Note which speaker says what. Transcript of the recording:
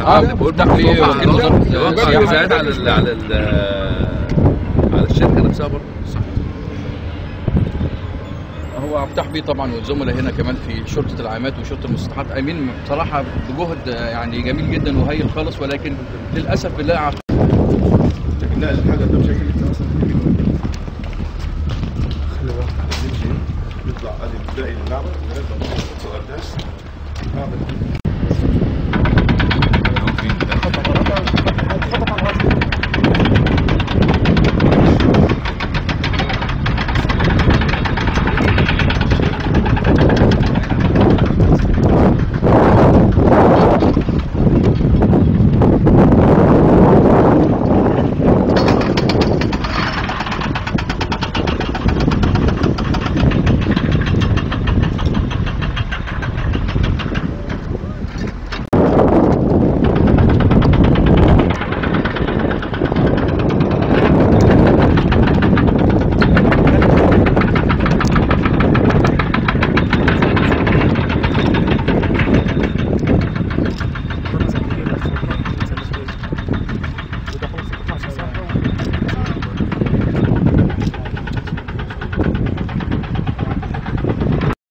Speaker 1: اه بقول
Speaker 2: في
Speaker 1: وكيل وزاره السياحه
Speaker 2: زاد على ال على ال على الشركه نفسها برضه
Speaker 1: هو عبد الفتاح بيه طبعا والزملاء هنا كمان في شرطه العامات وشرطه المسطحات قايمين بصراحه بجهد يعني جميل جدا وهايل خالص ولكن للاسف بنلاقي عق-
Speaker 3: لكن لا الحاجه ده بشكل انت اصلا خلي بالك نمشي نطلع ادي نلاقي المعبد نطلع نتغداش المعبد